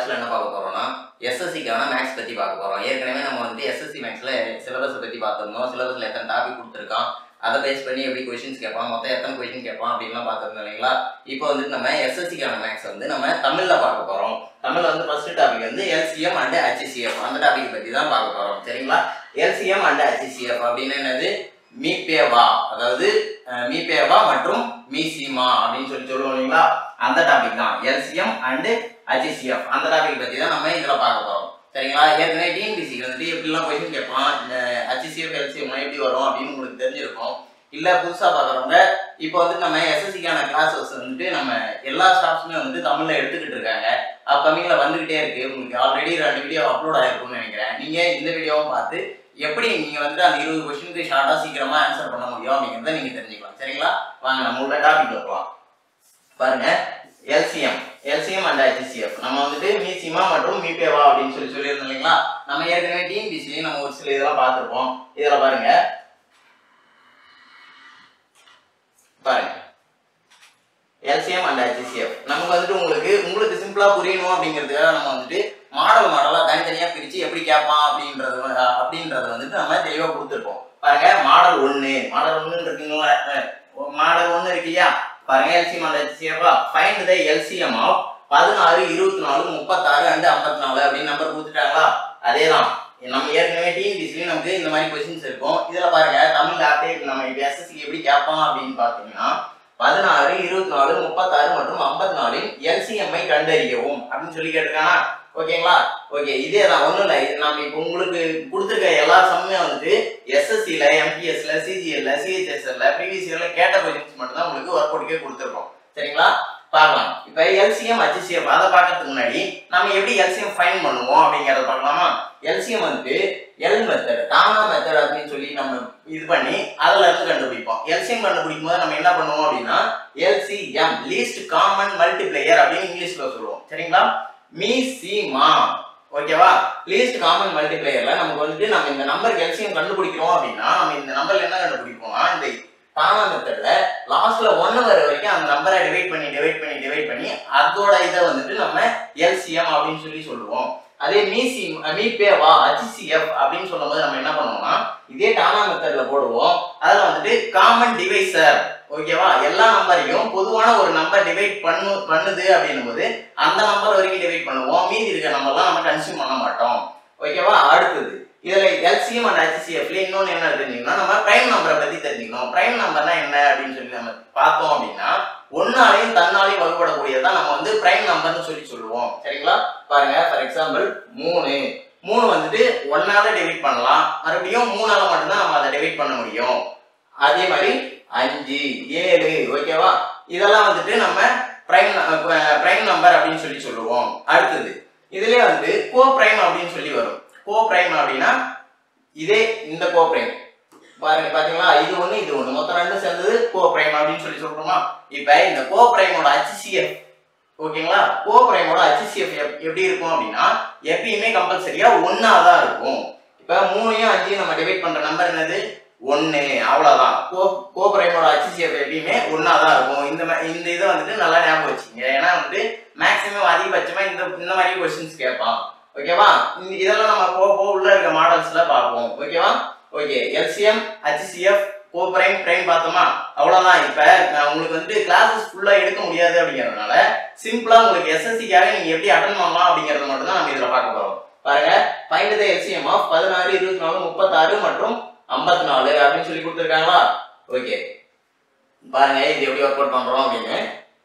கிளாஸ்ல என்ன பார்க்க போறோம்னா எஸ்எஸ்சிக்கான மேக்ஸ் பத்தி பார்க்க போறோம் ஏற்கனவே நம்ம வந்து எஸ்எஸ்சி மேக்ஸ்ல சிலபஸை பத்தி பார்த்துருந்தோம் சிலபஸ்ல எத்தனை டாபிக் கொடுத்துருக்கான் அதை பேஸ் பண்ணி எப்படி கொஸ்டின்ஸ் கேட்பான் மொத்தம் எத்தனை கொஸ்டின் கேட்பான் அப்படின்லாம் பார்த்துருந்தோம் இல்லைங்களா இப்போ வந்துட்டு நம்ம எஸ்எஸ்சிக்கான மேக்ஸ் வந்து நம்ம தமிழ்ல பார்க்க போறோம் தமிழ்ல வந்து ஃபர்ஸ்ட் டாபிக் வந்து எல்சிஎம் அண்ட் ஹெச்சிசிஎஃப் அந்த டாபிக் பத்தி தான் பார்க்க போறோம் சரிங்களா எல்சிஎம் அண்ட் ஹெச்சிசிஎஃப் அப்படின்னு என்னது மீபேவா அதாவது அஹ், மீபேவா மற்றும் மீசிமா அப்படின்னு சொல்லி சொல்லுவோம் இல்லைங்களா அந்த டாபிக் தான் எல்சிஎம் அண்ட் ஹெச்சிசிஎஃப் அந்த டாபிக் பத்தி தான் நம்ம இதுல பார்க்க போறோம் சரிங்களா ஏற்கனவே டிஎன்பிசி வந்துட்டு எப்படிலாம் கொஸ்டின் கேட்பான் ஹெச்சிசிஎஃப் எல்சிஎம் எப்படி வரும் அப்படின்னு உங்களுக்கு தெரிஞ்சிருக்கும் இல்ல புதுசா பாக்குறவங்க இப்போ வந்து நம்ம எஸ்எஸ்சிக்கான கிளாஸஸ் வந்துட்டு நம்ம எல்லா ஸ்டாஃப்ஸுமே வந்து தமிழ்ல எடுத்துக்கிட்டு இருக்காங்க அப்கமிங்ல வந்துகிட்டே இருக்கு உங்களுக்கு ஆல்ரெடி ரெண்டு வீடியோ அப்லோட் ஆயிருக்கும்னு நினைக்கிறேன் நீங்க இந்த வீடியோவும் பார்த்து எப்படி நீங்க வந்து அந்த இருபது கொஸ்டினுக்கு ஷார்ட்டா சீக்கிரமா ஆன்சர் பண்ண முடியும் அப்படிங்கறத நீங்க தெரிஞ்சுக்கலாம் சரிங்களா வாங்க நம்ம உள்ள டாபிக் போகலாம் பாருங்க எல்சிஎம் எல்சிஎம் அண்ட் ஹெச்சிசிஎஃப் நம்ம வந்துட்டு மீசிமா மற்றும் மீபேவா அப்படின்னு சொல்லி சொல்லியிருந்தோம் இல்லைங்களா நம்ம ஏற்கனவே டிஎன்பிசிலையும் நம்ம ஒரு சில இதெல்லாம் பார்த்துருப்போம் இதில் பாருங்க பாருங்க எல்சிஎம் அண்ட் ஹெச்சிசிஎஃப் நமக்கு வந்துட்டு உங்களுக்கு உங்களுக்கு சிம்பிளா புரியணும் அப்படிங்கிறதுக்காக நம்ம வந்துட்டு மாடல் மாடலா தனித்தனியா பிரிச்சு எப்படி கேட்பான் அப்படின்றது வந்து- அஹ் அப்படின்றத வந்துட்டு நம்ம தெளிவா கொடுத்துருப்போம் பாருங்க மாடல் ஒன்னு மாடல் ஒன்னு இருக்குங்களா மாடல் ஒன்னு இருக்கியா பாருங்க LCM and HCF find the LCM of பதினாறு இருபத்தி நாலு முப்பத்தாறு அண்டு ஐம்பத்தி நாலு அப்படின்னு நம்பர் கொடுத்துட்டாங்களா அதேதான் நம்ம ஏற்கனவே டிஎன்பிசிலையும் நமக்கு இந்த மாதிரி கொஸ்டின்ஸ் இருக்கும் இதுல பாருங்க தமிழ் அப்டேட் நம்ம இப்போ எஸ்எஸ்சி எப்படி கேட்பான் அப்படின்னு பார்த்தீங்கன்னா பதினாறு இருபத்தி நாலு முப்பத்தாறு மற்றும் ஐம்பத்தி நாலின் எல்சிஎம்ஐ கண்டறியவும் அப்படின்னு சொல்லி கேட்டிருக்கானா ஓகேங்களா ஓகே இதே தான் ஒன்றும் இல்லை இது நம்ம இப்போ உங்களுக்கு கொடுத்துருக்க எல்லா சம்மே வந்துட்டு எஸ்எஸ்சியில் எம்பிஎஸ்ல சிஜிஎல்ல சிஹெச்எஸ்எல்ல ப்ரீவியஸ் இயர்ல கேட்ட கொஸ்டின்ஸ் மட்டும் தான் உங்களுக்கு ஒர்க் அவுட்டுக்கே கொடுத்துருக்கோம் சரிங்களா பார்க்கலாம் இப்போ எல்சிஎம் ஹெச்சிஎஃப் அதை பார்க்கறதுக்கு முன்னாடி நம்ம எப்படி எல்சிஎம் ஃபைன் பண்ணுவோம் அப்படிங்கிறத பார்க்கலாமா எல்சிஎம் வந்துட்டு எல் மெத்தட் டானா மெத்தட் அப்படின்னு சொல்லி நம்ம இது பண்ணி அதுல இருந்து கண்டுபிடிப்போம் எல்சிஎம் கண்டுபிடிக்கும் போது நம்ம என்ன பண்ணுவோம் அப்படின்னா எல்சிஎம் லீஸ்ட் காமன் மல்டிப்ளையர் அப்படின்னு இங்கிலீஷ்ல சொல்லுவோம் சரிங்களா மீ சி மா ஓகேவா லீஸ்ட் காமன் மல்டிப்ளையர்ல நமக்கு வந்துட்டு நம்ம இந்த நம்பருக்கு எல்சிஎம் கண்டுபிடிக்கிறோம் அப்படின்னா நம்ம இந்த நம்பர்ல என்ன கண்டுபிடிப்போம்னா இந்த டானா மெத்தட்ல லாஸ்ட்ல ஒன்னு வர வரைக்கும் அந்த நம்பரை டிவைட் பண்ணி டிவைட் பண்ணி டிவைட் பண்ணி அதோட இதை வந்துட்டு நம்ம எல்சிஎம் அப்படின்னு சொல்லி சொல்லுவோம் அதே மீசி மீபேவா ஹச்சிசிஎஃப் அப்படின்னு சொல்லும்போது நம்ம என்ன பண்ணுவோம்னா இதே டானா மெத்தட்ல போடுவோம் அதுல வந்துட்டு காமன் டிவைசர் ஓகேவா எல்லா நம்பரையும் பொதுவான ஒரு நம்பர் டிவைட் பண்ணு பண்ணுது அப்படின்னும் போது அந்த நம்பர் வரைக்கும் டிவைட் பண்ணுவோம் மீதி இருக்க நம்பர்லாம் நம்ம கன்சியூம் பண்ண மாட்டோம் ஓகேவா அடுத்தது இதுல எல்சிஎம் அண்ட் ஹெச்சிசிஎஃப்ல இன்னொன்னு என்ன தெரிஞ்சுக்கணும் நம்ம பிரைம் நம்பரை பத்தி தெரிஞ்சுக்கணும் பிரைம் நம்பர்னா என்ன அப்படின்னு சொல்லி நம்ம பார்த்தோம் அப்படின்னா ஒன்னாலையும் தன்னாலையும் வகுப்படக்கூடியதான் நம்ம வந்து பிரைம் நம்பர்னு சொல்லி சொல்லுவோம் சரிங்களா பாருங்க ஃபார் எக்ஸாம்பிள் மூணு மூணு வந்துட்டு ஒன்னால டிவைட் பண்ணலாம் மறுபடியும் மூணால மட்டும்தான் நம்ம அதை டிவைட் பண்ண முடியும் அதே மாதிரி அஞ்சு ஏழு ஓகேவா இதெல்லாம் வந்துட்டு நம்ம பிரைம் பிரைம் நம்பர் அப்படின்னு சொல்லி சொல்லுவோம் அடுத்தது இதுலயே வந்து கோ பிரைம் அப்படின்னு சொல்லி வரும் கோ பிரைம் அப்படின்னா இதே இந்த கோ பிரைம் பாருங்க பாத்தீங்களா இது ஒண்ணு இது ஒண்ணு மொத்தம் ரெண்டும் சேர்ந்தது கோ பிரைம் அப்படின்னு சொல்லி சொல்றோமா இப்ப இந்த கோ பிரைமோட HCF ஓகேங்களா கோ பிரைமோட HCF எப்- எப்படி இருக்கும் அப்படின்னா எப்பயுமே கம்பல்சரியா ஒன்னா தான் இருக்கும் இப்ப மூணையும் அஞ்சையும் நம்ம டிவைட் பண்ற நம்பர் என்னது ஒன்னு அவ்வளவுதான் கோ கோ பிரைமோட HCF எப்பயுமே ஒன்னா தான் இருக்கும் இந்த மா- இந்த இதை வந்துட்டு நல்லா ஞாபகம் வச்சுங்க ஏன்னா வந்துட்டு மேக்ஸிமம் அதிகபட்சமா இந்த இந்த மாதிரி கொஸ்டின்ஸ் கேட்பான் ஓகேவா இந்த இதெல்லாம் நம்ம போக போக உள்ள இருக்க மாடல்ஸ்ல பார்ப்போம் ஓகேவா okay LCM HCF coprime prime பார்த்தோமா அவ்வளவுதான் இப்ப நான் உங்களுக்கு வந்து கிளாஸஸ் ஃபுல்லா எடுக்க முடியாது அப்படிங்கறதுனால சிம்பிளா உங்களுக்கு எஸ்எஸ்சிக்காக நீங்க எப்படி அட்டன் பண்ணலாம் அப்படிங்கறத மட்டும் தான் நம்ம இதுல பார்க்க போறோம் பாருங்க ஃபைண்ட் த எல்சிஎம் ஆஃப் பதினாறு இருபத்தி நாலு முப்பத்தாறு மற்றும் ஐம்பத்தி நாலு அப்படின்னு சொல்லி கொடுத்துருக்காங்களா ஓகே பாருங்க இது எப்படி ஒர்க் அவுட் பண்றோம் அப்படின்னு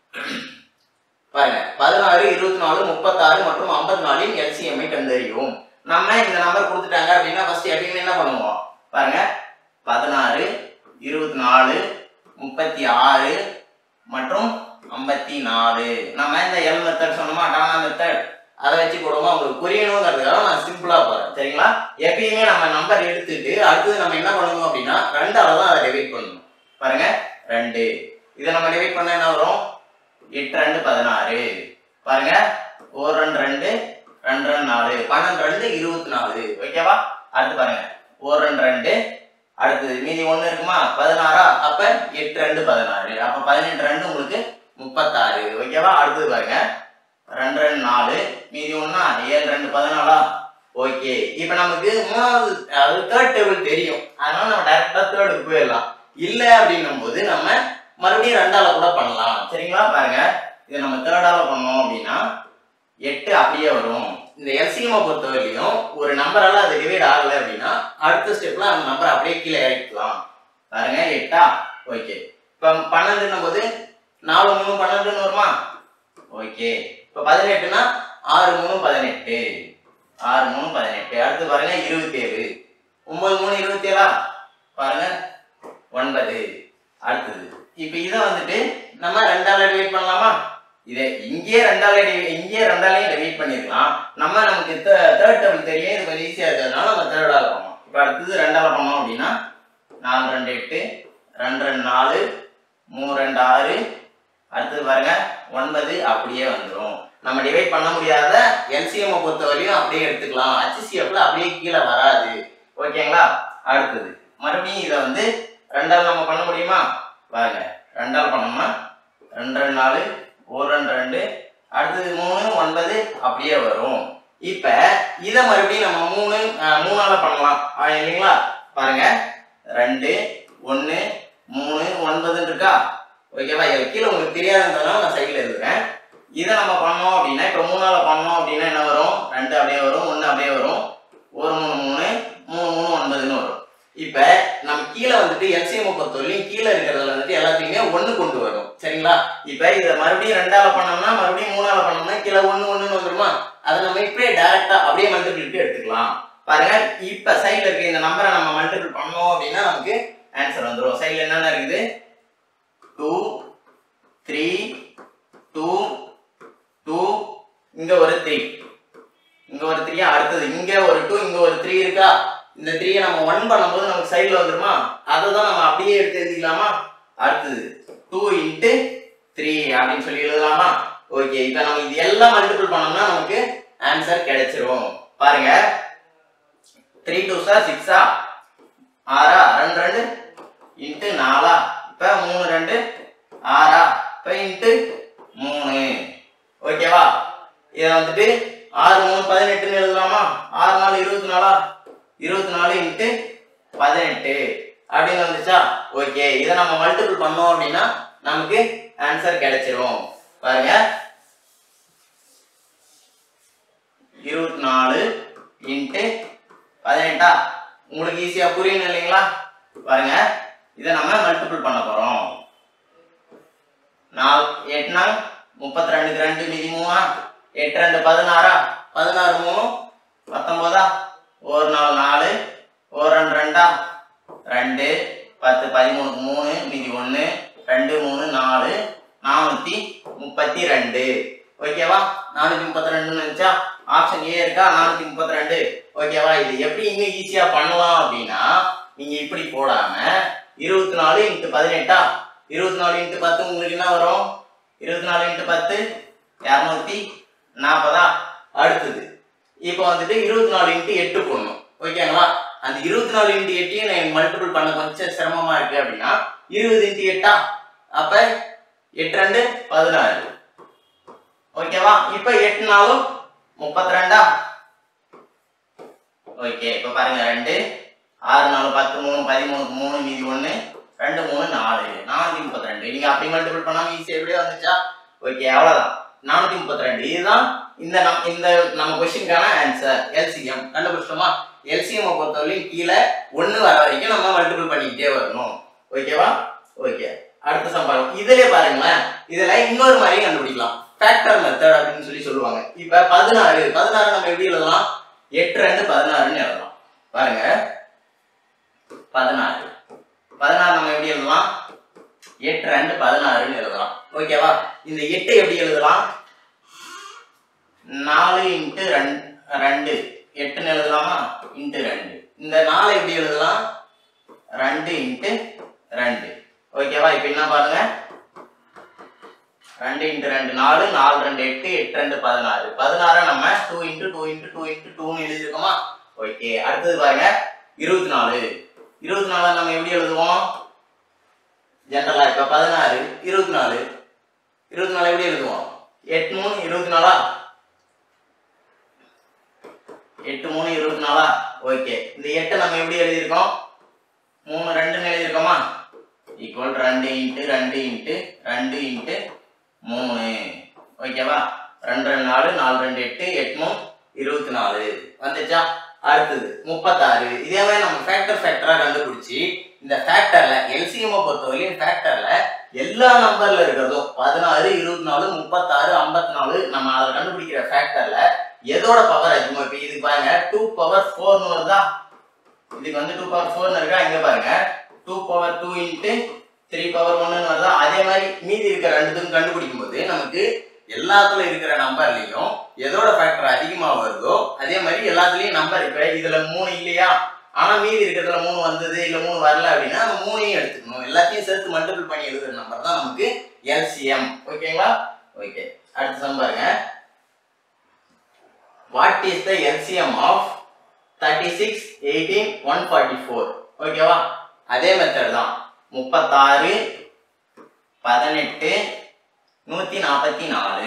பாருங்க பதினாறு இருபத்தி நாலு முப்பத்தாறு மற்றும் ஐம்பத்தி நாலின் எல்சிஎம்ஐ கண்டறியும் நம்ம இந்த நம்பர் கொடுத்துட்டாங்க அப்படின்னா ஃபர்ஸ்ட் எப்பயுமே என்ன பண்ணுவோம் பாருங்க பதினாறு இருபத்தி நாலு முப்பத்தி ஆறு மற்றும் ஐம்பத்தி நாலு நம்ம இந்த எல் மெத்தட் சொன்னோமா டானா மெத்தட் அதை வச்சு போடுவோமா உங்களுக்கு புரியணுங்கிறதுக்காக நான் சிம்பிளா போறேன் சரிங்களா எப்பயுமே நம்ம நம்பர் எடுத்துட்டு அடுத்தது நம்ம என்ன பண்ணணும் அப்படின்னா ரெண்டால தான் அதை டிவைட் பண்ணணும் பாருங்க ரெண்டு இதை நம்ம டிவைட் பண்ண என்ன வரும் எட்டு ரெண்டு பதினாறு பாருங்க ஒரு ரெண்டு ரெண்டு ரெண்டு ரெண்டு நாலு பன்னெண்டு ரெண்டு இருபத்தி நாலு ஓகேவா அடுத்து பாருங்க ஒரு ரெண்டு ரெண்டு அடுத்தது மீதி ஒண்ணு இருக்குமா பதினாறா அப்ப எட்டு ரெண்டு பதினாறு அப்ப பதினெட்டு ரெண்டு உங்களுக்கு முப்பத்தாறு ஓகேவா அடுத்தது பாருங்க ரெண்டு ரெண்டு நாலு மீதி ஒன்றா ஏழு ரெண்டு பதினாலா ஓகே இப்போ நமக்கு மூணாவது அதாவது தேர்ட் டேபிள் தெரியும் அதனால நம்ம டேரெக்டாக தேர்டுக்கு போயிடலாம் இல்லை அப்படின்னும் போது நம்ம மறுபடியும் ரெண்டால கூட பண்ணலாம் சரிங்களா பாருங்க இதை நம்ம தேர்டால பண்ணோம் அப்படின்னா எட்டு அப்படியே வரும் இந்த எல்சிஎம்ஐ பொறுத்தவரையிலையும் ஒரு நம்பரால அது டிவைட் ஆகலை அப்படின்னா அடுத்த ஸ்டெப்ல அந்த நம்பர் அப்படியே கீழே இறக்கிக்கலாம் பாருங்க எட்டா ஓகே இப்போ பன்னெண்டுன்னும் போது நாலு மூணு பன்னெண்டுன்னு வருமா ஓகே இப்போ பதினெட்டுனா ஆறு மூணு பதினெட்டு ஆறு மூணு பதினெட்டு அடுத்து பாருங்க இருபத்தி ஏழு ஒன்பது மூணு இருபத்தி ஏழா பாருங்க ஒன்பது அடுத்தது இப்போ இதை வந்துட்டு நம்ம ரெண்டால டிவைட் பண்ணலாமா இதை இங்கேயே ரெண்டால divi- இங்கேயே ரெண்டாலையும் டிவைட் பண்ணிருக்கலாம் நம்ம நமக்கு தேர்ட் டேபிள் தெரியும் இது கொஞ்சம் ஈஸியாக இருக்கிறதுனால நம்ம தேர்டால பண்ணோம் இப்போ அடுத்தது ரெண்டால பண்ணோம் அப்படின்னா நாலு ரெண்டு எட்டு ரெண்டு ரெண்டு நாலு மூணு ரெண்டு ஆறு அடுத்தது பாருங்க ஒன்பது அப்படியே வந்துடும் நம்ம டிவைட் பண்ண முடியாத எல்சிஎம் பொறுத்த வரையும் அப்படியே எடுத்துக்கலாம் ஹச்சிசிஎஃப்ல அப்படியே கீழே வராது ஓகேங்களா அடுத்தது மறுபடியும் இதை வந்து ரெண்டால் நம்ம பண்ண முடியுமா பாருங்க ரெண்டால் பண்ணோம்னா ரெண்டு ரெண்டு நாலு ஒரு ரெண்டு ரெண்டு அடுத்தது மூணு ஒன்பது அப்படியே வரும் இப்போ இதை மறுபடியும் நம்ம மூணு அஹ், மூணால பண்ணலாம் ஆ, இல்லைங்களா பாருங்க ரெண்டு ஒன்று மூணு ஒன்பதுன்னு இருக்கா ஓகேவா இதுல கீழே உங்களுக்கு தெரியாதுன்றதுனால நான் சைடில் எழுதுறேன் இதை நம்ம பண்ணோம் அப்படின்னா இப்போ மூணால பண்ணோம் அப்படின்னா என்ன வரும் ரெண்டு அப்படியே வரும் ஒன்று அப்படியே வரும் ஒரு மூணு மூணு மூணு மூணு ஒன்பதுன்னு வரும் இப்போ நம்ம கீழே வந்துட்டு எல்சிஎம் பொறுத்தவரையும் கீழே இருக்கிறதுல வந்துட்டு எல்லாத்தையுமே ஒன்று கொண்டு வரும் சரிங்களா இப்போ இதை மறுபடியும் ரெண்டால பண்ணோம்னா மறுபடியும் மூணால பண்ணோம்னா கீழே ஒன்று ஒன்றுன்னு வந்துருமா அதை நம்ம இப்படியே டேரெக்டாக அப்படியே மல்டிபிளுக்கு எடுத்துக்கலாம் பாருங்க இப்போ சைடில் இருக்க இந்த நம்பரை நம்ம மல்டிபிள் பண்ணோம் அப்படின்னா நமக்கு ஆன்சர் வந்துடும் சைடில் என்னென்ன இருக்குது டூ த்ரீ டூ டூ இங்கே ஒரு த்ரீ இங்கே ஒரு த்ரீ அடுத்தது இங்கே ஒரு டூ இங்கே ஒரு த்ரீ இருக்கா இந்த த்ரீயை நம்ம ஒன் பண்ணும்போது நமக்கு சைடில் வந்துருமா அதை தான் நம்ம அப்படியே எடுத்து எழுதிக்கலாமா அடுத்தது டூ இன்ட்டு த்ரீ அப்படின்னு சொல்லி எழுதலாமா ஓகே இப்போ நம்ம இது எல்லாம் மல்டிபிள் பண்ணோம்னா நமக்கு ஆன்சர் கிடைச்சிரும் பாருங்க த்ரீ டூ சார் சிக்ஸா ஆறா ரெண்டு ரெண்டு இன்ட்டு நாலா இப்போ மூணு ரெண்டு ஆறா இப்போ இன்ட்டு மூணு ஓகேவா இதை வந்துட்டு ஆறு மூணு பதினெட்டுன்னு எழுதலாமா ஆறு நாலு இருபத்தி நாலா இருபத்தி நாலு இன்ட்டு பதினெட்டு அப்படின்னு வந்துச்சா ஓகே இதை நம்ம மல்டிபிள் பண்ணோம் அப்படின்னா நமக்கு ஆன்சர் கிடைச்சிரும் பாருங்க இருபத்தி நாலு இன்ட்டு பதினெட்டா உங்களுக்கு ஈஸியா புரியணும் இல்லைங்களா பாருங்க இதை நம்ம மல்டிபிள் பண்ண போறோம் நாலு எட்டுனா முப்பத்தி ரெண்டுக்கு ரெண்டு மீதி மூணா எட்டு ரெண்டு பதினாறா பதினாறு மூணு பத்தொன்பதா ஒரு நாலு நாலு ஒரு ரெண்டு ரெண்டா ரெண்டு பத்து பதிமூணுக்கு மூணு மீதி ஒன்று ரெண்டு மூணு நாலு நானூற்றி முப்பத்தி ரெண்டு ஓகேவா நானூற்றி முப்பத்தி ரெண்டுன்னு இருந்துச்சா ஆப்ஷன் ஏ இருக்கா நானூற்றி முப்பத்தி ரெண்டு ஓகேவா இது எப்படி இன்னும் ஈஸியாக பண்ணலாம் அப்படின்னா நீங்கள் இப்படி போடாமல் இருபத்தி நாலு இன்ட்டு பதினெட்டா இருபத்தி நாலு இன்ட்டு பத்து உங்களுக்கு என்ன வரும் இருபத்தி நாலு இன்ட்டு பத்து இரநூத்தி நாற்பதா அடுத்தது இப்போ வந்துட்டு இருபத்தி நாலு இன்ட்டு எட்டு போடணும் ஓகேங்களா அந்த இருபத்தி நாலு இன்ட்டு எட்டையும் எனக்கு மல்டிபிள் பண்ண கொஞ்சம் சிரமமா இருக்கு அப்படின்னா இருபது இன்ட்டு எட்டா அப்ப எட்டு ரெண்டு பதினாறு ஓகேவா இப்போ எட்டு நாளும் முப்பத்தி ரெண்டா ஓகே இப்போ பாருங்க ரெண்டு ஆறு நாலு பத்து மூணு பதிமூணுக்கு மூணு மீதி ஒன்று ரெண்டு மூணு நாலு நானூற்றி முப்பத்தி ரெண்டு நீங்கள் அப்படி மல்டிபிள் பண்ணாமல் ஈஸியாக எப்படியே வந்துச்சா ஓகே அவ்வளோதான் நானூற்றி முப்பத்தி ரெண்டு இதுதான் இந்த நம் இந்த நம்ம கொஸ்டினுக்கான ஆன்சர் எல்சிஎம் கண்டுபிடிச்சிட்டோமா எல்சிஎம் பொறுத்தவரையும் கீழே ஒன்று வர வரைக்கும் நம்ம மல்டிபிள் பண்ணிக்கிட்டே வரணும் ஓகேவா ஓகே அடுத்த சம்பளம் இதுலயே பாருங்களேன் இதுல இன்னொரு மாதிரி கண்டுபிடிக்கலாம் ஃபேக்டர் மெத்தட் அப்படின்னு சொல்லி சொல்லுவாங்க இப்ப பதினாறு பதினாறு நம்ம எப்படி எழுதலாம் எட்டு ரெண்டு பதினாறுன்னு எழுதலாம் பாருங்க பதினாறு பதினாறு நம்ம எப்படி எழுதலாம் எட்டு ரெண்டு பதினாறுன்னு எழுதலாம் ஓகேவா இந்த எட்டு எப்படி எழுதலாம் நாலு இன்ட்டு ரெண்டு ரெண்டு எட்டுன்னு எழுதலாமா இன்ட்டு ரெண்டு இந்த நாலு எப்படி எழுதலாம் ரெண்டு இன்ட்டு ரெண்டு ஓகேவா இப்போ என்ன பாருங்க ரெண்டு இன்ட்டு ரெண்டு நாலு நாலு ரெண்டு எட்டு எட்டு ரெண்டு பதினாறு பதினாறை நம்ம two into two into two into டூன்னு எழுதியிருக்கோமா ஓகே அடுத்தது பாருங்க இருபத்தி நாலு இருபத்தி நாலு நம்ம எப்படி எழுதுவோம் ஜென்ரலா இப்போ பதினாறு இருபத்தி நாலு இருபத்தி நாலு எப்படி எழுதுவோம் எட்டு மூணு இருபத்தி நாலா எட்டு மூணு இருபத்தி நாலா ஓகே இந்த எட்டை நம்ம எப்படி எழுதியிருக்கோம் மூணு ரெண்டுன்னு எழுதியிருக்கோமா ஈக்குவல் ரெண்டு இன்ட்டு ரெண்டு இன்ட்டு ரெண்டு இன்ட்டு மூணு ஓகேவா ரெண்டு ரெண்டு நாலு நாலு ரெண்டு எட்டு எட்டு மூணு இருபத்தி நாலு வந்துச்சா அடுத்தது முப்பத்தாறு இதே மாதிரி நம்ம ஃபேக்டர் ஃபேக்டரா கண்டுபிடிச்சி இந்த ஃபேக்டர்ல எல்சிஎம் பொறுத்தவரையும் ஃபேக்டர்ல எல்லா நம்பர்ல இருக்கிறதும் பதினாறு இருபத்தி நாலு முப்பத்தாறு ஐம்பத்தி நாலு நம்ம அதை கண்டுபிடிக்கிற ஃபேக்டர்ல எதோட பவர் அதிகமா இப்போ இதுக்கு பாருங்க டூ பவர் ஃபோர்னு வருதா இதுக்கு வந்து டூ பவர் ஃபோர்னு இருக்கா இங்க பாருங்க two power two into three power ஒன்னு வருதா அதே மாதிரி மீதி இருக்கிற ரெண்டுத்துக்கும் கண்டுபிடிக்கும் போது நமக்கு எல்லாத்துல இருக்கிற நம்பர்லயும் எதோட ஃபேக்டர் அதிகமா வருதோ அதே மாதிரி எல்லாத்துலயும் நம்பர் இப்ப இதுல மூணு இல்லையா ஆனா மீதி இருக்கிறதுல மூணு வந்தது இல்ல மூணு வரல அப்படின்னா நம்ம மூணையும் எடுத்துக்கணும் எல்லாத்தையும் சேர்த்து மல்டிபிள் பண்ணி எழுதுற நம்பர் தான் நமக்கு எல்சிஎம் ஓகேங்களா ஓகே அடுத்த சம் பாருங்க what is the LCM of thirty six eighteen one forty four ஓகேவா அதே மெத்தட் தான் முப்பத்தாறு பதினெட்டு நூற்றி நாற்பத்தி நாலு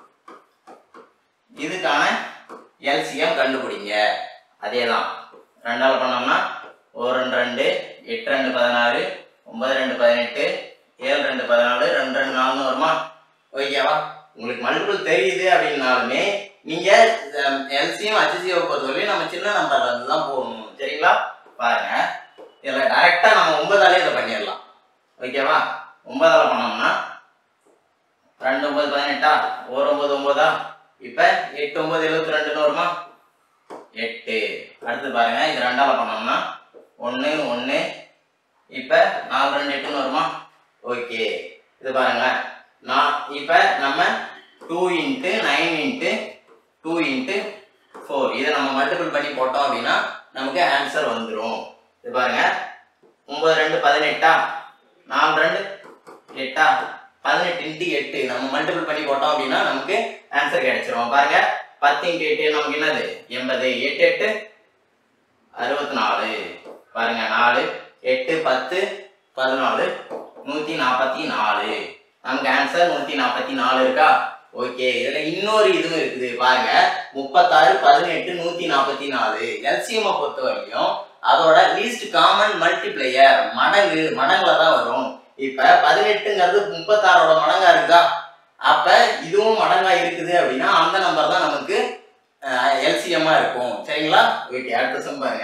இதுக்கான எல்சிஎம் கண்டுபிடிங்க அதே தான் ரெண்டால் பண்ணோம்னா ஒரு ரெண்டு ரெண்டு எட்டு ரெண்டு பதினாறு ஒன்பது ரெண்டு பதினெட்டு ஏழு ரெண்டு பதினாலு ரெண்டு ரெண்டு நாலுன்னு வருமா ஓகேவா உங்களுக்கு மல்டிபிள் தெரியுது அப்படின்னாலுமே நீங்க எல்சிஎம் ஹச்சிசியை பொறுத்தவரையும் நம்ம சின்ன நம்பர்ல இருந்து தான் போகணும் சரிங்களா பாருங்க இதில் டைரெக்டாக நம்ம ஒன்பதாலே இதை பண்ணிடலாம் ஓகேவா ஒன்பதால பண்ணோம்னா ரெண்டு ஒன்பது பதினெட்டா ஒரு ஒன்பது ஒன்பதா இப்போ எட்டு ஒன்பது எழுபத்தி ரெண்டுன்னு வருமா எட்டு அடுத்து பாருங்க இது ரெண்டால பண்ணோம்னா ஒன்று ஒன்று இப்போ நாலு ரெண்டு எட்டுன்னு வருமா ஓகே இது பாருங்களேன் நான் இப்போ நம்ம two into nine into two into four இதை நம்ம மல்டிபிள் பண்ணி போட்டோம் அப்படின்னா நமக்கு ஆன்சர் வந்துடும் இது பாருங்க ஒன்பது ரெண்டு பதினெட்டா நாலு ரெண்டு எட்டா பதினெட்டு இன்ட்டு எட்டு நம்ம மல்டிபிள் பண்ணி போட்டோம் அப்படின்னா நமக்கு ஆன்சர் கிடைச்சிரும் பாருங்க பத்து இன்ட்டு எட்டு நமக்கு என்னது எண்பது எட்டு எட்டு அறுபத்தி நாலு பாருங்க நாலு எட்டு பத்து பதினாலு நூற்றி நாற்பத்தி நாலு நமக்கு ஆன்சர் நூற்றி நாற்பத்தி நாலு இருக்கா ஓகே இதுல இன்னொரு இதுவும் இருக்குது பாருங்க முப்பத்தாறு பதினெட்டு நூத்தி நாற்பத்தி நாலு எல்சிஎம் பொறுத்த வரைக்கும் அதோட லீஸ்ட் காமன் மல்டிப்ளையர் மடங்கு மடங்குல தான் வரும் இப்ப பதினெட்டுங்கிறது முப்பத்தாறோட மடங்கா இருக்குதா அப்ப இதுவும் மடங்கா இருக்குது அப்படின்னா அந்த நம்பர் தான் நமக்கு எல்சிஎம்மா இருக்கும் சரிங்களா ஓகே அடுத்த சம் பாருங்க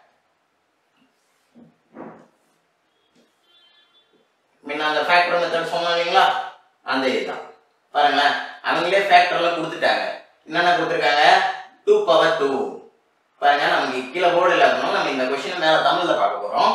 முன்ன அந்த ஃபேக்டர் மெத்தட் சொன்னோம் இல்லைங்களா அந்த இதுதான் பாருங்களேன் அவங்களே ஃபேக்டர்லாம் கொடுத்துட்டாங்க என்னென்ன கொடுத்துருக்காங்க டூ பவர் டூ பாருங்க நமக்கு கீழே போர்டு இல்லாதனால நம்ம இந்த கொஸ்டின் மேல தமிழ்ல பார்க்க போறோம்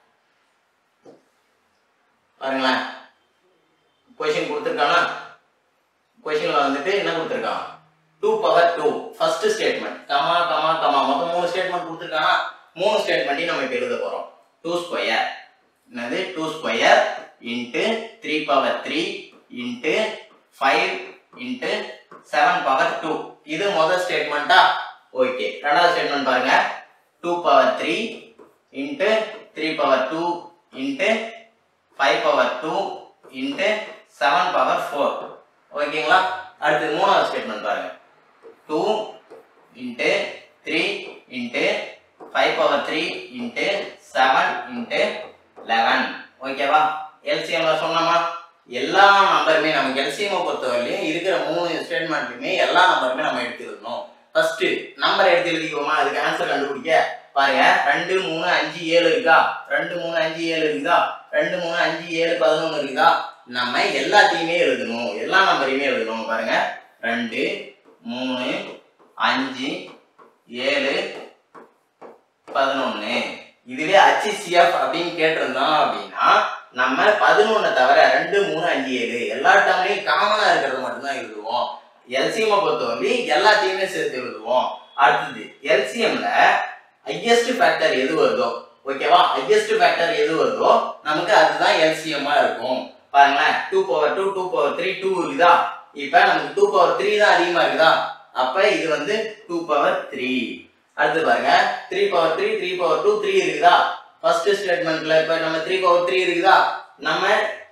பாருங்களேன் கொஸ்டின் கொடுத்துருக்கானா கொஸ்டின்ல வந்துட்டு என்ன கொடுத்துருக்கான் two power two first statement comma comma comma மொத்தம் மூணு ஸ்டேட்மெண்ட் கொடுத்துருக்கானா மூணு ஸ்டேட்மெண்ட்டையும் நம்ம இப்போ எழுத போறோம் டூ ஸ்கொயர் என்னது two square into three power three into five into seven power two இது முதல் ஸ்டேட்மெண்ட்டா ஓகே ரெண்டாவது ஸ்டேட்மெண்ட் பாருங்க two power three into three power two into five power two into seven power four ஓகேங்களா அடுத்து மூணாவது statement பாருங்க two into three into five power three into seven into eleven ஓகேவா எல்சிஎம்ல சொன்னோமா எல்லா நம்பருமே நமக்கு எல்சிஎம் பொறுத்தவரையிலையும் இருக்கிற மூணு ஸ்டேட்மெண்ட்லையுமே எல்லா நம்பருமே நம்ம எடுத்து எழுதணும் ஃபர்ஸ்ட் நம்பர் எடுத்து எழுதிக்குவோமா அதுக்கு ஆன்சர் கண்டுபிடிக்க பாருங்க ரெண்டு மூணு அஞ்சு ஏழு இருக்கா ரெண்டு மூணு அஞ்சு ஏழு இருக்குதா ரெண்டு மூணு அஞ்சு ஏழு பதினொன்று இருக்குதா நம்ம எல்லாத்தையுமே எழுதணும் எல்லா நம்பரையுமே எழுதணும் பாருங்க ரெண்டு மூணு அஞ்சு ஏழு பதினொன்று இதுவே ஹச்சிசிஎஃப் அப்படின்னு கேட்டிருந்தோம் அப்படின்னா நம்ம பதினொன்னை தவிர ரெண்டு மூணு அஞ்சு ஏழு எல்லா டேர்ம்லையும் காமனாக இருக்கிறது மட்டும்தான் எழுதுவோம் எல்சிஎம் பொறுத்தவரை எல்லாத்தையுமே சேர்த்து எழுதுவோம் அடுத்தது எல்சிஎம்ல ஹையஸ்ட் ஃபேக்டர் எது வருதோ ஓகேவா ஹையஸ்ட் ஃபேக்டர் எது வருதோ நமக்கு அதுதான் எல்சிஎம்மா இருக்கும் பாருங்களேன் two power two two power three two இருக்குதா இப்போ நமக்கு டூ பவர் த்ரீ தான் அதிகமாக இருக்குதா அப்போ இது வந்து டூ பவர் த்ரீ அடுத்து பாருங்க three power three three power two three இருக்குதா ஃபர்ஸ்ட் ஸ்டேட்மெண்ட்ல இப்போ நம்ம த்ரீ பவர் த்ரீ இருக்குதா நம்ம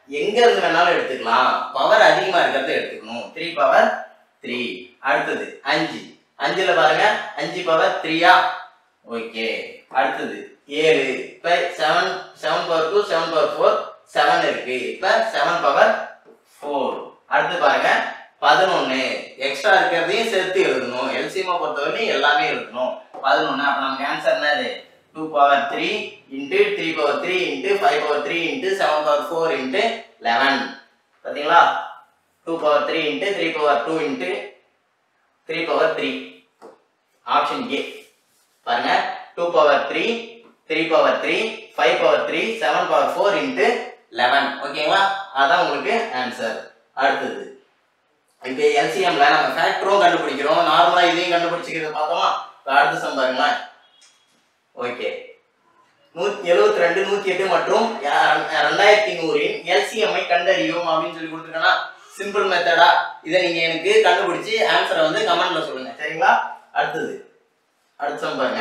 எங்க இருந்து வேணாலும் எடுத்துக்கலாம் பவர் அதிகமா இருக்கிறத எடுத்துக்கணும் த்ரீ பவர் த்ரீ அடுத்தது அஞ்சு அஞ்சுல பாருங்க அஞ்சு பவர் த்ரீயா ஓகே அடுத்தது ஏழு இப்ப seven seven power two seven power four seven இருக்கு இப்ப செவன் பவர் ஃபோர் அடுத்து பாருங்க பதினொன்னு எக்ஸ்ட்ரா இருக்கிறதையும் சேர்த்து எழுதணும் எல்சிஎம் பொறுத்தவரைக்கும் எல்லாமே எழுதணும் பதினொன்னு அப்ப நமக்கு ஆன்சர் என்னது two power three into three power three into five power three into seven power four into eleven பார்த்தீங்களா two power three into three power two into three power three option A பாருங்க two power three three power three five power three seven power four into eleven ஓகேங்களா அதான் உங்களுக்கு answer அடுத்தது இப்போ எல்சிஎம்ல நம்ம ஃபேக்டரும் கண்டுபிடிக்கிறோம் நார்மலாக இதையும் கண்டுபிடிச்சிக்கிறது பார்த்தோமா இப்போ அடுத்த சம் பாருங்களேன் ஓகே நூத்தி எழுபத்தி ரெண்டு நூத்தி எட்டு மற்றும் யா- ரெண்டாயிரத்தி நூறின் எல்சிஎம்ஐ கண்டறியும் அப்படின்னு சொல்லி கொடுத்துருக்கேன்னா சிம்பிள் மெத்தடா இதை நீங்க எனக்கு கண்டுபிடிச்சு ஆன்சரை வந்து கமெண்ட்ல சொல்லுங்க சரிங்களா அடுத்தது அடுத்த sum பாருங்க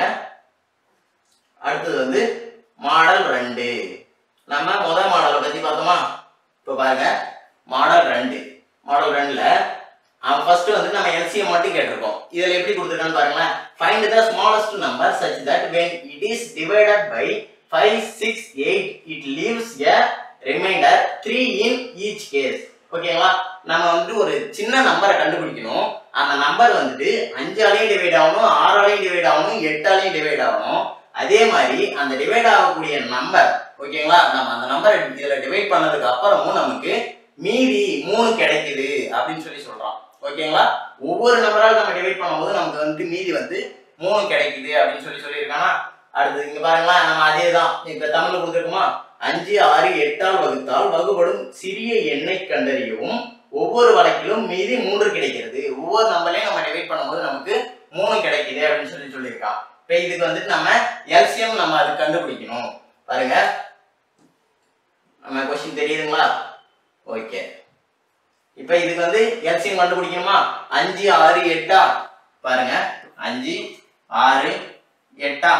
அடுத்தது வந்து மாடல் ரெண்டு நம்ம முதல் மாடலை பத்தி பார்த்தோமா இப்போ பாருங்க மாடல் ரெண்டு மாடல் ரெண்டுல அவன் ஃபர்ஸ்ட் வந்து நம்ம எல்சிஎம் மட்டும் கேட்டிருக்கோம் இதுல எப்படி கொடுத்துருக்கான்னு பாருங்களேன் find the smallest number such that when it is divided by 5 6 8 it leaves a remainder 3 in each case ஓகேங்களா நம்ம வந்து ஒரு சின்ன நம்பரை கண்டுபிடிக்கணும் அந்த நம்பர் வந்துட்டு அஞ்சாலையும் டிவைட் ஆகணும் ஆறாலையும் டிவைட் ஆகணும் எட்டாலையும் டிவைட் ஆகணும் அதே மாதிரி அந்த டிவைட் ஆகக்கூடிய நம்பர் ஓகேங்களா நம்ம அந்த நம்பரை இதுல டிவைட் பண்ணதுக்கு அப்புறமும் நமக்கு மீதி மூணு கிடைக்குது அப்படின்னு சொல்லி சொல்றோம் ஓகேங்களா ஒவ்வொரு நம்பரால் நம்ம டிவைட் பண்ணும்போது நமக்கு வந்து மீதி வந்து மூணு கிடைக்குது அப்படின்னு சொல்லி சொல்லியிருக்கானா அடுத்து இங்க பாருங்களா நம்ம அதே தான் இப்ப தமிழ்ல கொடுத்துருக்கோமா அஞ்சு ஆறு எட்டால் வகுத்தால் வகுப்படும் சிறிய எண்ணை கண்டறியவும் ஒவ்வொரு வழக்கிலும் மீதி மூன்று கிடைக்கிறது ஒவ்வொரு நம்பரையும் நம்ம டிவைட் பண்ணும்போது நமக்கு மூணு கிடைக்குது அப்படின்னு சொல்லி சொல்லியிருக்கான் இப்ப இதுக்கு வந்துட்டு நம்ம எல்சிஎம் நம்ம அது கண்டுபிடிக்கணும் பாருங்க நம்ம கொஸ்டின் தெரியுதுங்களா ஓகே இப்போ இதுக்கு வந்து எல்சிஎம் கண்டுபிடிக்கணுமா அஞ்சு ஆறு எட்டா பாருங்க அஞ்சு ஆறு எட்டா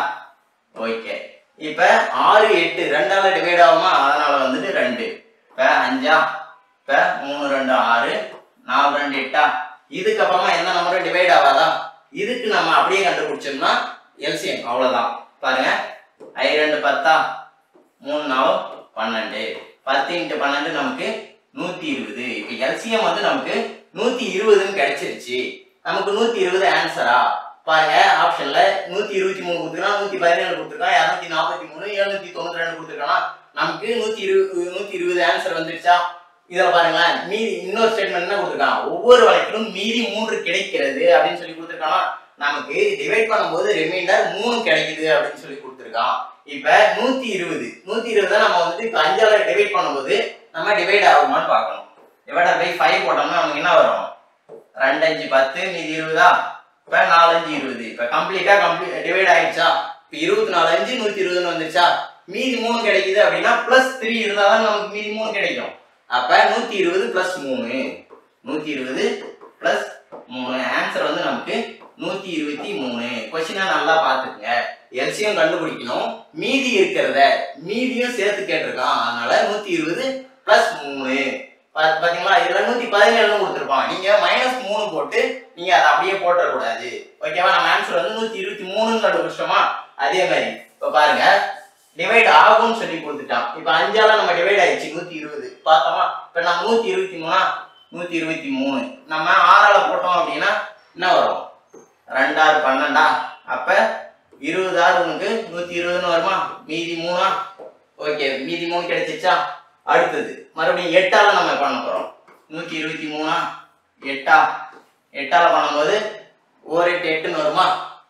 ஓகே இப்போ ஆறு எட்டு ரெண்டால டிவைட் ஆகுமா அதனால வந்துட்டு ரெண்டு இப்போ அஞ்சா இப்போ மூணு ரெண்டு ஆறு நாலு ரெண்டு எட்டா இதுக்கப்புறமா எந்த நம்பரும் டிவைட் ஆகாதா இதுக்கு நம்ம அப்படியே கண்டுபிடிச்சோம்னா எல்சிஎம் அவ்வளோதான் பாருங்க ஐ ரெண்டு பத்தா மூணு நாலு பன்னெண்டு பத்து இன்ட்டு பன்னெண்டு நமக்கு நூற்றி இருபது இப்போ எல்சிஎம் வந்து நமக்கு நூற்றி இருபதுன்னு கிடைச்சிருச்சு நமக்கு நூற்றி இருபது ஆன்சரா பாருங்க ஆப்ஷன்ல நூற்றி இருபத்தி மூணு கொடுத்துருக்கான் நூற்றி பதினேழு கொடுத்துருக்கான் இரநூத்தி நாற்பத்தி மூணு எழுநூத்தி தொண்ணூத்தி ரெண்டு கொடுத்துருக்கானா நமக்கு நூற்றி இருபது நூற்றி இருபது ஆன்சர் வந்துருச்சா இதில் பாருங்களேன் மீதி இன்னொரு ஸ்டேட்மெண்ட் என்ன கொடுத்துருக்கான் ஒவ்வொரு வழக்கிலும் மீதி மூன்று கிடைக்கிறது அப்படின்னு சொல்லி கொடுத்துருக்கானா நமக்கு டிவைட் பண்ணும்போது ரிமைண்டர் மூணு கிடைக்குது அப்படின்னு சொல்லி கொடுத்துருக்கான் இப்போ நூற்றி இருபது நூற்றி இருபதை நம்ம வந்துட்டு இப்போ அஞ்சால டிவைட் பண்ணும்போது நம்ம டிவைட் ஆகுமான்னு பார்க்கணும் டிவைடர் பை ஃபைவ் போட்டோம்னா நமக்கு என்ன வரும் ரெண்டு அஞ்சு பத்து மீதி இருபதா இப்போ நாலஞ்சு இருபது இப்போ கம்ப்ளீட்டாக கம்ப்ளீட் டிவைட் ஆயிடுச்சா இப்போ இருபத்தி நாலு அஞ்சு நூற்றி இருபதுன்னு வந்துருச்சா மீதி மூணு கிடைக்குது அப்படின்னா ப்ளஸ் த்ரீ இருந்தால் தான் நமக்கு மீதி மூணு கிடைக்கும் அப்போ நூற்றி இருபது ப்ளஸ் மூணு நூற்றி இருபது ப்ளஸ் மூணு ஆன்சர் வந்து நமக்கு நூற்றி இருபத்தி மூணு கொஸ்டினை நல்லா பார்த்துக்குங்க எல்சியம் கண்டுபிடிக்கணும் மீதி இருக்கிறத மீதியும் சேர்த்து கேட்டிருக்கான் அதனால நூற்றி இருபது ப்ளஸ் மூணு பாத்- பாத்தீங்களா இதுல நூத்தி பதினேழுன்னு கொடுத்துருப்பான் நீங்க மைனஸ் மூணு போட்டு நீங்க அதை அப்படியே போட்டக்கூடாது ஓகேவா நம்ம ஆன்சர் வந்து நூத்தி இருபத்தி மூணுன்னு கண்டுபிடிச்சோமா அதே மாதிரி இப்ப பாருங்க டிவைட் ஆகும்னு சொல்லி கொடுத்துட்டான் இப்ப அஞ்சால நம்ம டிவைட் ஆயிடுச்சு நூத்தி இருபது பார்த்தோமா இப்ப நம்ம நூத்தி இருபத்தி மூணா நூத்தி இருபத்தி மூணு நம்ம ஆறால போட்டோம் அப்படின்னா என்ன வரும் ரெண்டாறு பன்னெண்டா அப்ப இருபதாறு உனக்கு நூத்தி இருபதுன்னு வருமா மீதி மூணா ஓகே மீதி மூணு கிடைச்சிச்சா அடுத்தது மறுபடியும் எட்டால நம்ம பண்ண போறோம் நூத்தி இருபத்தி மூணா எட்டா எட்டால பண்ணும்போது ஓர் எட்டு எட்டுன்னு வருமா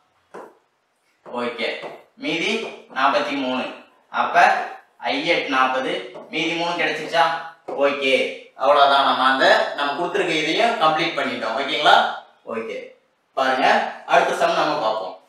ஓகே மீதி நாற்பத்தி மூணு அப்ப ஐஎட் நாற்பது மீதி மூணு கிடைச்சிச்சா ஓகே அவ்வளவுதான் நம்ம அந்த நம்ம கொடுத்துருக்க இதையும் கம்ப்ளீட் பண்ணிட்டோம் ஓகேங்களா ஓகே பாருங்க அடுத்த சம் நம்ம பார்ப்போம்